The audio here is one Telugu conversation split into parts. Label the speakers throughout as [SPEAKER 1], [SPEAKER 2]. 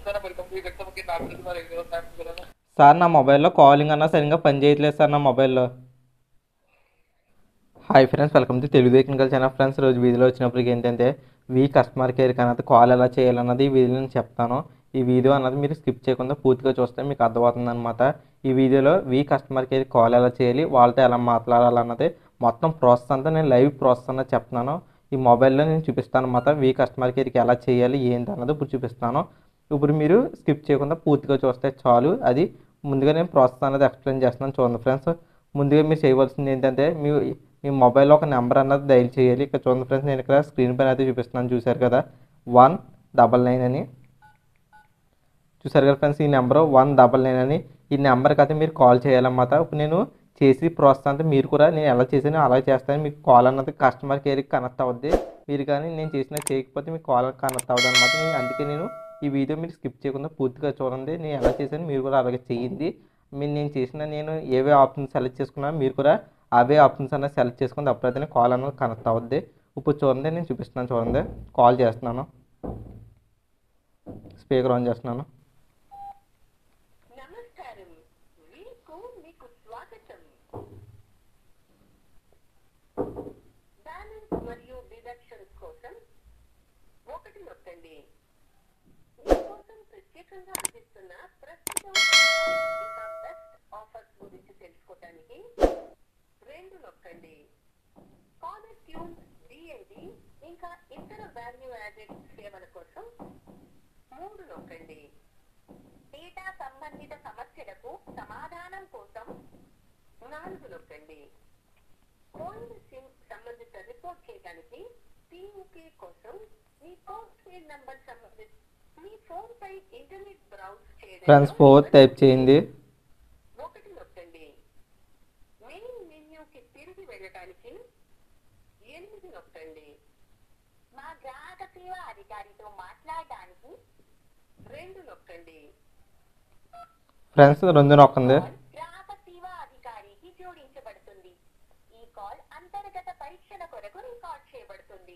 [SPEAKER 1] నమస్కారం వెల్కమ్ టు వ్యక్తమకి నా గురించి మరి ఏదో సాయం చేయగలను
[SPEAKER 2] సార్ నా మొబైల్లో కాలింగ్ అన్నా సరిగ్గా పని చేయట్లేదు సార్ నా మొబైల్లో hi friends welcome to Telugu technical channel friends రోజు వీడియోలో వచ్చినప్పటికి ఏంటంటే వీ కస్టమర్ కేర్కి అన్నది కాల్ ఎలా చేయాలన్నది ఈ వీడియోలో నేను చెప్తాను ఈ వీడియో అన్నది మీరు స్కిప్ చేయకుండా పూర్తిగా చూస్తే మీకు అర్థమవుతుంది అనమాట ఈ వీడియోలో వీ కస్టమర్ కేర్కి కాల్ ఎలా చేయాలి వాళ్ళతో ఎలా మాట్లాడాలన్నది మొత్తం ప్రాసెస్ అంతా నేను లైవ్ ప్రాసెస్ అన్నది చెప్తున్నాను ఈ మొబైల్లో నేను చూపిస్తాను అనమాట వీ కస్టమర్ కేర్కి ఎలా చేయాలి ఏంటి అన్నది ఇప్పుడు చూపిస్తాను ఇప్పుడు మీరు స్కిప్ చేయకుండా పూర్తిగా చూస్తే చాలు అది ముందుగా నేను ప్రాసెస్ అనేది ఎక్స్ప్లెయిన్ చేస్తున్నాను చూడండి ఫ్రెండ్స్ ముందుగా మీరు చేయవలసింది ఏంటంటే మీ మీ మొబైల్లో ఒక నెంబర్ అన్నది డైల్ చేయాలి ఇక్కడ చూడండి ఫ్రెండ్స్ నేను ఇక్కడ స్క్రీన్ పైన అయితే చూపిస్తున్నాను చూశారు కదా వన్ డబల్ నైన్ అని చూసారు కదా ఫ్రెండ్స్ ఈ నెంబర్ వన్ డబల్ నైన్ అని ఈ నెంబర్కి అయితే మీరు కాల్ చేయాలన్నమాట ఇప్పుడు నేను చేసి ప్రాసెస్ అంతా మీరు కూడా నేను ఎలా చేసానో అలా చేస్తాను మీకు కాల్ అన్నది కస్టమర్ కేర్కి కనెక్ట్ అవుద్ది మీరు కానీ నేను చేసిన చేయకపోతే మీకు కాల్ కనెక్ట్ అవ్వదు అనమాట నేను అందుకే నేను ఈ వీడియో మీరు స్కిప్ చేయకుండా పూర్తిగా చూడండి నేను ఎలా చేశాను మీరు కూడా అలాగే చేయండి మీరు నేను చేసిన నేను ఏవే ఆప్షన్స్ సెలెక్ట్ చేసుకున్నాను మీరు కూడా అవే ఆప్షన్స్ అన్నది సెలెక్ట్ చేసుకుని అప్పుడైతే కాల్ అన్నది కనెక్ట్ అవుద్ది ఇప్పుడు చూడండి నేను చూపిస్తున్నాను చూడండి కాల్ చేస్తున్నాను స్పీకర్ ఆన్ చేస్తున్నాను
[SPEAKER 3] నమస్కారం వీకు మీకు స్వాగతం బ్యాలెన్స్ మరియు డిడక్షన్స్ కోసం ఒకటి నొక్కండి మీకోసం ప్రత్యేకంగా అందిస్తున్న ప్రస్తుతం ఇంకా బెస్ట్ ఆఫర్స్ గురించి తెలుసుకోవడానికి రెండు నొక్కండి కాలర్ ట్యూన్ డిఐడి ఇంకా ఇతర వాల్యూ యాడెడ్ సేవల కోసం మూడు నొక్కండి డేటా సంబంధిత సమస్యలకు సమాధానం కోసం నాలుగు నొక్కండి పోయిన సిమ్ సంబంధిత రిపోర్ట్ చేయడానికి టీయూకే కోసం మీ పోస్ట్ పెయిడ్ నంబర్ సంబంధిత మీ ఫోన్ పై ఇంటర్నెట్ బ్రౌజ్
[SPEAKER 2] ఫ్రెండ్స్
[SPEAKER 3] చేయడం
[SPEAKER 2] ఫోర్ టైప్ చేయండి
[SPEAKER 3] ఒకటి నొక్కండి మెయిన్ మెన్యూకి తిరిగి వెళ్ళటానికి ఎనిమిది నొక్కండి మా గ్రాహక సేవా అధికారితో మాట్లాడడానికి రెండు నొక్కండి
[SPEAKER 2] ఫ్రెండ్స్ రెండు నొక్కండి
[SPEAKER 3] కాల్ గ్రాహక సేవా అధికారికి జోడించబడుతుంది ఈ కాల్ అంతర్గత పరీక్షల కొరకు రికార్డ్ చేయబడుతుంది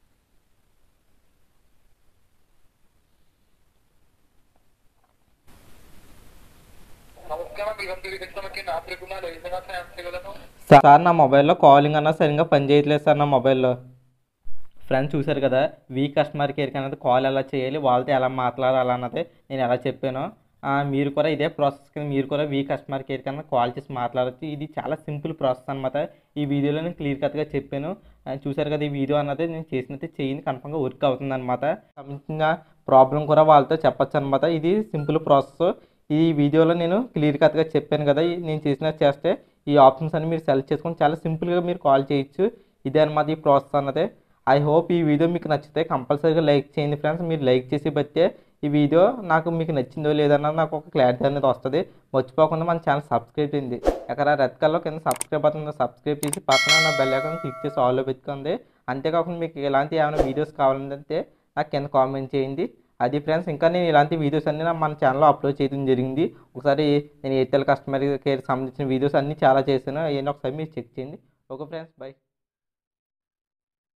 [SPEAKER 1] నమస్కారం వెల్కమ్ టు వ్యక్తమకి నా త్రికుమార్ ఏదైనా సాయం చేయగలను
[SPEAKER 2] సార్ నా మొబైల్లో కాలింగ్ అన్నా సరిగ్గా పని చేయట్లేదు సార్ నా మొబైల్లో ఫ్రెండ్స్ చూశారు కదా వీ కస్టమర్ కేర్కి అనేది కాల్ ఎలా చేయాలి వాళ్ళతో ఎలా మాట్లాడాలి అన్నది నేను ఎలా చెప్పానో ఆ, మీరు కూడా ఇదే ప్రాసెస్ కింద మీరు కూడా వీ కస్టమర్ కేర్ కన్నా కాల్ చేసి మాట్లాడచ్చు ఇది చాలా సింపుల్ ప్రాసెస్ అనమాట ఈ వీడియోలో నేను క్లియర్ కట్గా చెప్పాను ఆ, చూశారు కదా ఈ వీడియో అన్నది నేను చేసినట్టు చేయింది కన్ఫర్మ్గా వర్క్ అవుతుంది అనమాట సంబంధించిన ప్రాబ్లం కూడా వాళ్ళతో చెప్పొచ్చు అనమాట ఇది సింపుల్ ప్రాసెస్ ఈ వీడియోలో నేను క్లియర్ కట్గా చెప్పాను కదా ఈ- నేను చేసినట్టు చేస్తే ఈ ఆప్షన్స్ అన్ని మీరు సెలెక్ట్ చేసుకొని చాలా సింపుల్గా మీరు కాల్ చేయొచ్చు ఇదే అనమాట ఈ ప్రాసెస్ అన్నది ఐ హోప్ ఈ వీడియో మీకు నచ్చితే కంపల్సరీగా లైక్ చేయండి ఫ్రెండ్స్ మీరు లైక్ చేసి బట్టే ఈ వీడియో నాకు మీకు నచ్చిందో లేదన్నది నాకు ఒక క్లారిటీ అనేది వస్తుంది మర్చిపోకుండా మన ఛానల్ సబ్స్క్రైబ్ చేయండి అక్కడ రెడ్ కలర్ కింద సబ్స్క్రైబ్ బటన్ సబ్స్క్రైబ్ చేసి పక్కన ఉన్న బెల్ ఐకాన్ క్లిక్ చేసి ఆల్లో పెట్టుకోండి అంతేకాకుండా మీకు ఇలాంటి ఏమైనా వీడియోస్ కావాలంటే నాకు కింద కామెంట్ చేయండి అది ఫ్రెండ్స్ ఇంకా నేను ఇలాంటి వీడియోస్ అన్ని నా మన ఛానల్లో అప్లోడ్ చేయడం జరిగింది ఒకసారి నేను ఎయిర్టెల్ కస్టమర్ కేర్ సంబంధించిన వీడియోస్ అన్నీ చాలా చేశాను అవన్నీ ఒకసారి మీరు చెక్ చేయండి ఓకే ఫ్రెండ్స్ బై